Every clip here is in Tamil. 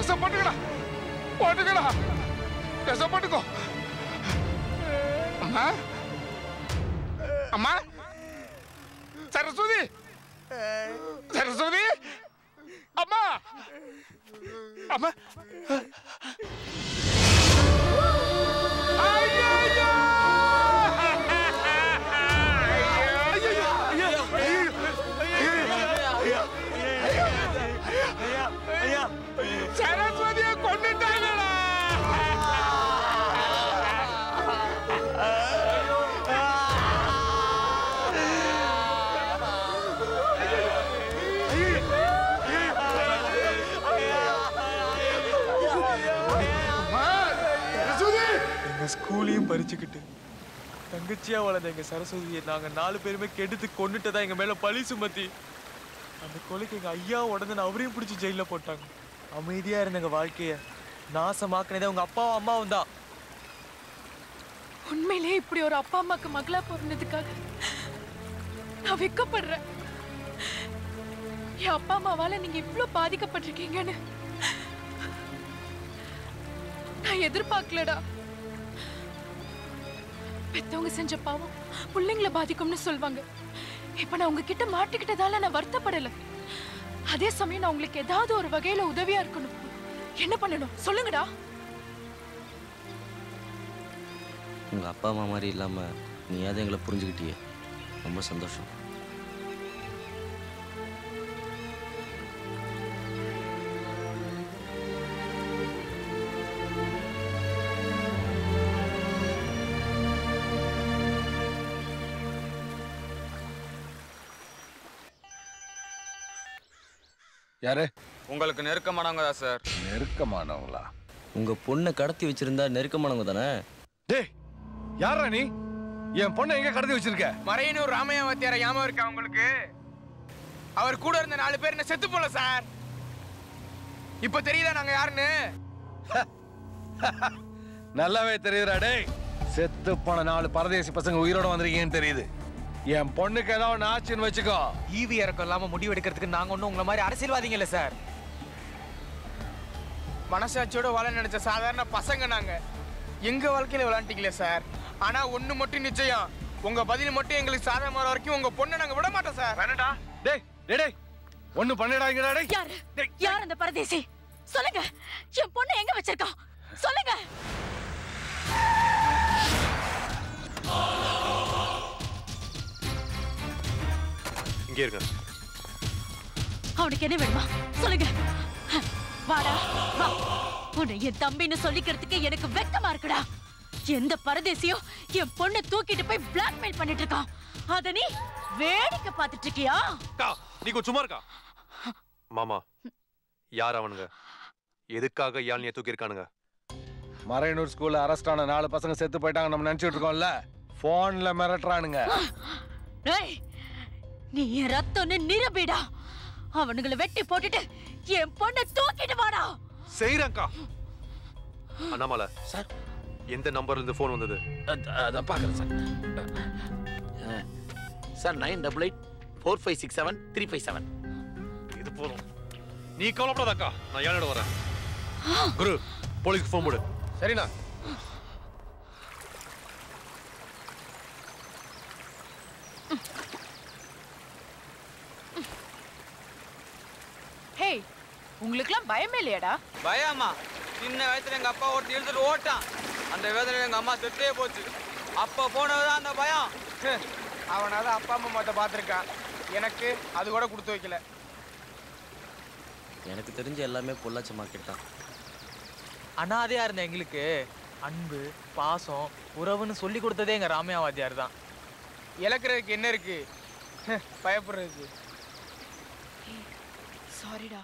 ட்ரெஸ் போட்டுக்கடா போட்டுக்கடா ட்ரெஸ் போட்டுக்கோ அம்மா அம்மா சரஸ்வதி சரஸ்வதி அம்மா அம்மா ஐயையோ! சரஸ்வதியை கொண்டுட்டாங்கடா அம்மா, சரஸ்வதி எங்க ஸ்கூலையும் பறிச்சுக்கிட்டு தங்கச்சியா வளர்ந்த எங்க சரஸ்வதியை நாங்க நாலு பேருமே கெடுத்து கொண்டுட்டதா எங்க மேல பழி சுமத்தி அந்த கொலைக்கு எங்க ஐயா உடனே அவரையும் பிடிச்சி ஜெயில போட்டாங்க அமைதியா இருந்த எங்க வாழ்க்கைய நாசமாக்குனதே உங்க அப்பாவும் அம்மாவும் தான் உண்மையிலே இப்படி ஒரு அப்பா அம்மாக்கு மகளா பிறந்ததுக்காக நான் வெக்கப்படுறேன் என் அப்பா அம்மாவால நீங்க இவ்ளோ பாதிக்கப்பட்டிருக்கீங்கன்னு நான் எதிர்பார்க்கலடா பெத்தவங்க செஞ்ச பாவம் பிள்ளைங்கள பாதிக்கும்னு சொல்வாங்க இப்ப நான் உங்ககிட்ட மாட்டிக்கிட்டதால நான் வருத்தப்படல அதே சமயம் நான் உங்களுக்கு ஏதாவது ஒரு வகையில உதவியா இருக்கணும் என்ன பண்ணணும் சொல்லுங்கடா உங்க அப்பா அம்மா மாதிரி இல்லாம நீயாவது எங்களை புரிஞ்சுக்கிட்டியே ரொம்ப சந்தோஷம் யாரு உங்களுக்கு நெருக்கமானவங்க தான் சார் நெருக்கமானவங்களா உங்க பொண்ணை கடத்தி வச்சிருந்தா நெருக்கமானவங்க தானே டேய் யாரா நீ என் பொண்ணை எங்க கடத்தி வச்சிருக்க மறையனூர் ராமையா வாத்தியார ஞாபகம் இருக்கா உங்களுக்கு அவர் கூட இருந்த நாலு பேர் என்ன செத்து போல சார் இப்ப தெரியுதா நாங்க யாருன்னு நல்லாவே தெரியுதுடா டேய் செத்து போன நாலு பரதேசி பசங்க உயிரோட வந்திருக்கீங்கன்னு தெரியுது என் பொண்ணுக்கு ஏதாவது ஒன்று ஆச்சுன்னு வச்சுக்கோ ஈவி இறக்கம் இல்லாம முடிவு எடுக்கிறதுக்கு நாங்க ஒன்றும் உங்களை மாதிரி அரசியல்வாதிங்க இல்ல சார் மனசாட்சியோட வாழ நினைச்ச சாதாரண பசங்க நாங்க எங்க வாழ்க்கையில விளையாண்டீங்களே சார் ஆனா ஒண்ணு மட்டும் நிச்சயம் உங்க பதில் மட்டும் எங்களுக்கு சாதகம் வர வரைக்கும் உங்க பொண்ணை நாங்க விட மாட்டோம் சார் வேணடா டேய் டேய் டேய் ஒண்ணு பண்ணிடாங்கடா டேய் யாரு யார் அந்த பரதேசி சொல்லுங்க என் பொண்ணு எங்க வச்சிருக்கா சொல்லுங்க இங்கே இருங்க அவனுக்கு என்ன வேணுமா சொல்லுங்க வாடா வா உன்னை என் தம்பின்னு சொல்லிக்கிறதுக்கு எனக்கு வெக்கமா இருக்குடா எந்த பரதேசியும் என் பொண்ணை தூக்கிட்டு போய் பிளாக்மெயில் பண்ணிட்டு இருக்கான் அத நீ வேடிக்கை பார்த்துட்டு இருக்கியா அக்கா நீ கொஞ்சம் சும்மா இருக்கா மாமா யார் அவனுங்க எதுக்காக யாழ் நீ தூக்கியிருக்கானுங்க மறையனூர் ஸ்கூல்ல அரெஸ்ட் ஆன நாலு பசங்க செத்து போயிட்டாங்க நம்ம நினைச்சிட்டு இருக்கோம்ல போன்ல மிரட்டுறானுங்க ஏய் நீ என் ரத்தம்னு நிரூபிடா அவனுங்களை வெட்டி போட்டுட்டு என் பொண்ணை தூக்கிட்டு வாடா செய்யறேன்க்கா அண்ணாமலை சார் எந்த நம்பர்ல இருந்து ஃபோன் வந்தது அதான் பார்க்குறேன் sir sir nine double eight four five six seven three five seven இது போதும் நீ கவலைப்படாதக்கா நான் ஏழோட வரேன் குரு போலீஸ்க்கு ஃபோன் போடு சரிண்ணா ஹேய் உங்களுக்குலாம் பயமே இல்லையாடா பயமா சின்ன வயசுல எங்க அப்பா ஓட்டி இழுத்துட்டு ஓட்டான் அந்த வேதனையில எங்க அம்மா செத்தே போச்சு அப்ப போனதுதான் அந்த பயம் அவனாவது அப்பா அம்மா மாத்த பார்த்துருக்கான் எனக்கு அது கூட கொடுத்து வைக்கல எனக்கு தெரிஞ்ச எல்லாமே பொள்ளாச்சி மார்க்கெட் தான் அனாதையா இருந்த எங்களுக்கு அன்பு பாசம் உறவுன்னு சொல்லி கொடுத்ததே எங்க ராமையா வாத்தியார் தான் இழக்கிறதுக்கு என்ன இருக்கு பயப்படுறதுக்கு சாரிடா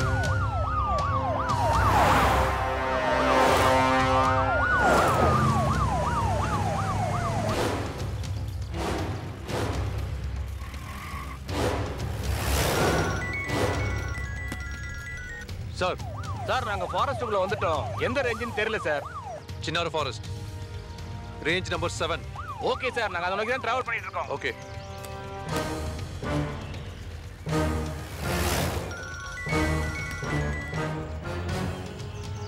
சார் சார் நாங்க ஃபாரஸ்ட்டுக்குள்ள வந்துட்டோம் எந்த ரேஞ்சுன்னு தெரியல sir Chinnar forest range number seven okay sir நாங்க அதை நோக்கி தான் டிராவல் பண்ணிட்டு இருக்கோம் ஓகே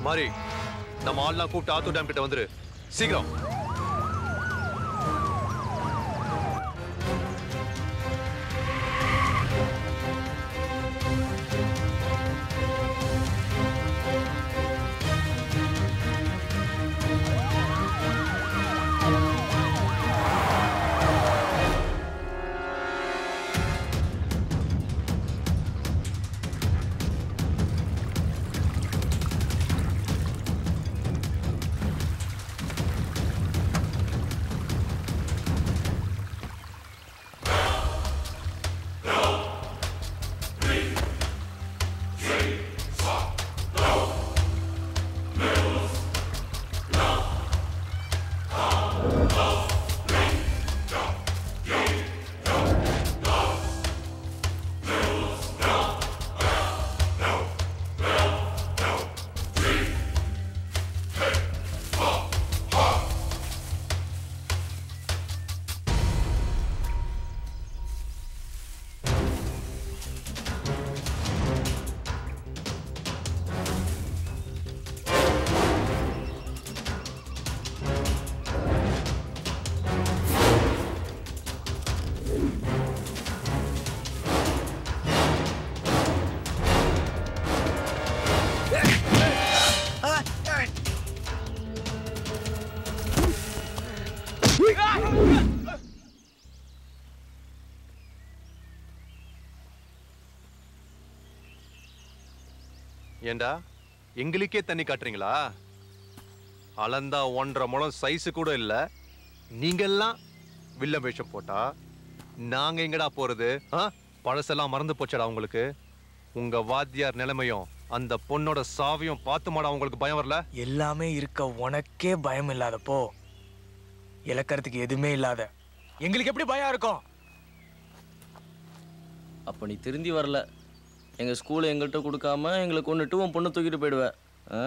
மாதிரி நம்ம ஆள்லாம் கூப்பிட்டு ஆத்தூர் டேம் கிட்ட வந்துரு சீக்கிரம் ஏண்டா எங்களுக்கே தண்ணி காட்டுறீங்களா அளந்தா ஒன்றரை முழம் சைஸு கூட இல்ல நீங்கெல்லாம் வில்ல வேஷம் போட்டா நாங்க எங்கடா போறது ஆ? பழசெல்லாம் மறந்து போச்சடா உங்களுக்கு உங்க வாத்தியார் நிலைமையும் அந்த பொண்ணோட சாவியும் பார்த்துமாடா உங்களுக்கு பயம் வரல எல்லாமே இருக்க உனக்கே பயம் இல்லாதப்போ இழக்கிறதுக்கு எதுவுமே இல்லாத எங்களுக்கு எப்படி பயம் இருக்கும் அப்போ நீ திருந்தி வரல எங்கள் ஸ்கூலை எங்கள்கிட்ட கொடுக்காம எங்களை கொண்டுட்டு உன் பொண்ணை தூக்கிட்டு போயிடுவ ஆ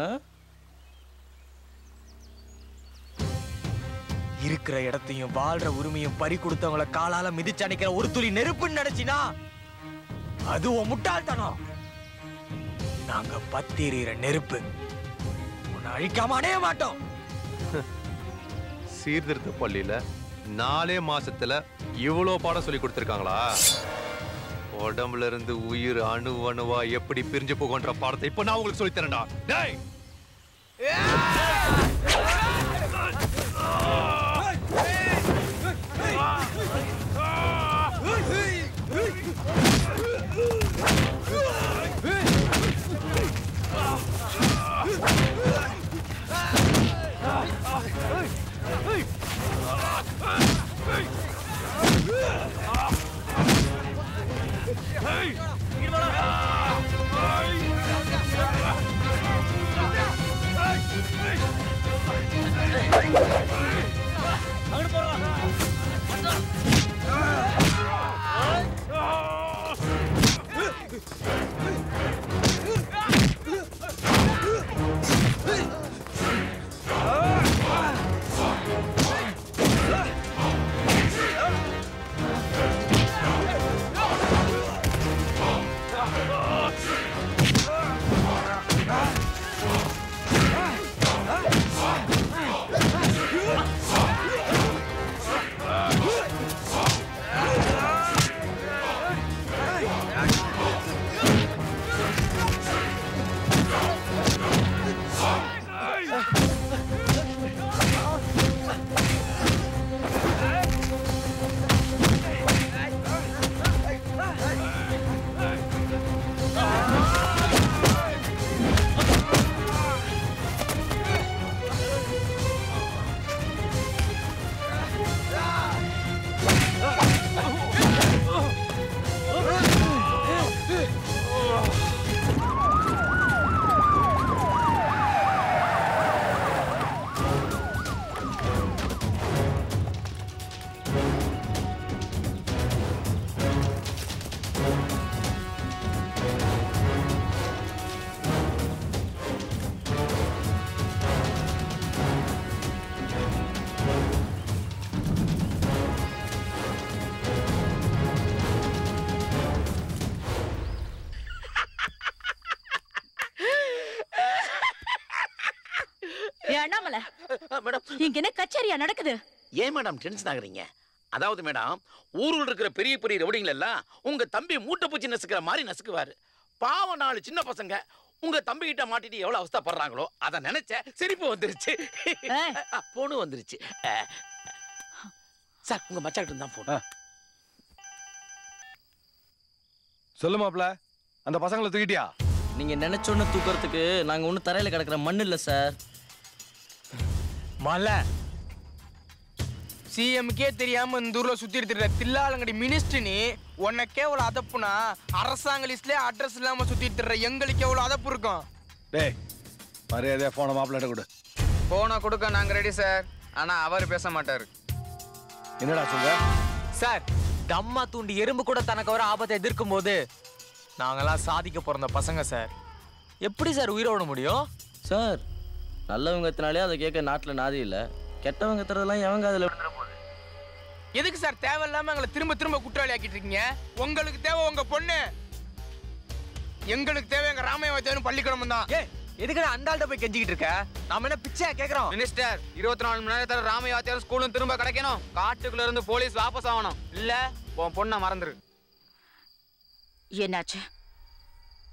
இருக்கிற இடத்தையும் வாழ்ற உரிமையும் பறி கொடுத்தவங்கள காலால மிதிச்சு அணைக்கிற ஒரு துளி நெருப்புன்னு நினைச்சினா அது உன் முட்டாள்தனம் நாங்க பத்தி எறிகிற நெருப்பு உன்னை அழிக்காம அணைய மாட்டோம் சீர்திருத்த பள்ளியில நாலே மாசத்துல இவ்வளோ பாடம் சொல்லி கொடுத்துருக்காங்களா உடம்புல இருந்து உயிர் அணு அணுவா எப்படி பிரிஞ்சு போகுன்ற பாடத்தை இப்ப நான் உங்களுக்கு சொல்லி தரேன்டா டேய் ஆ அண்ணாமலை மேடம் இங்க என்ன கச்சேரியா நடக்குது ஏன் மேடம் டென்ஷன் ஆகுறீங்க அதாவது மேடம் ஊருல இருக்கிற பெரிய பெரிய ரவுடிங்கள் எல்லாம் உங்க தம்பி மூட்டை பூச்சி நசுக்கிற மாதிரி நசுக்குவாரு பாவம் நாலு சின்ன பசங்க உங்க தம்பி கிட்ட மாட்டிட்டு எவ்வளவு அவஸ்தைப்படுறாங்களோ அதை நினைச்ச சிரிப்பு வந்துருச்சு ஏய். போனு வந்துருச்சு அஹ். சார் உங்க மச்சாக்கிட்ட தான் போன் சொல்லு மாப்ள அந்த பசங்களை தூக்கிட்டியா நீங்க நினைச்சோன்னு தூக்கறதுக்கு நாங்க ஒன்றும் தரையில கிடக்குற மண் இல்ல சார் மலை சிஎம்கே தெரியாம இந்த ஊர்ல சுத்தி இருக்கிற தில்லாலங்கடி மினிஸ்டர் நீ உனக்கு எவ்வளவு அதப்புனா அரசாங்க லிஸ்ட்லயே அட்ரஸ் இல்லாம சுத்தி திரிற எங்களுக்கு எவ்வளவு அதப்பு இருக்கும் டேய் மரியாதையா போன மாப்பிள்ளை கொடு போன கொடுக்க நாங்க ரெடி சார் ஆனா அவர் பேச மாட்டாரு என்னடா சொல்ற சார் தம்மா தூண்டி எறும்பு கூட தனக்கு வர ஆபத்தை எதிர்க்கும் போது நாங்கெல்லாம் சாதிக்க பிறந்த பசங்க சார் எப்படி சார் உயிரோட முடியும் சார் நல்லவங்க எத்தனாலே அதை கேட்க நாட்டில் நாதி இல்லை கெட்டவங்க எத்துறதெல்லாம் எவங்க அதில் எதுக்கு சார் தேவையில்லாம எங்களை திரும்ப திரும்ப குற்றவாளி ஆக்கிட்டு இருக்கீங்க உங்களுக்கு தேவை உங்க பொண்ணு எங்களுக்கு தேவை எங்க ராமயவாத்தியாரும் பள்ளிக்கூடமும் தான் ஏ எதுக்குடா அந்த ஆள்கிட்ட போய் கெஞ்சிக்கிட்டு இருக்க நாம என்ன பிச்சையா கேக்குறோம் மினிஸ்டர் இருபத்தி நாலு மணி நேரத்துல ராமயாத்தியாரும் ஸ்கூலும் திரும்ப கிடைக்கணும் காட்டுக்குள்ள இருந்து போலீஸ் வாபஸ் ஆகணும் இல்ல உன் பொண்ணை மறந்துரு என்னாச்சு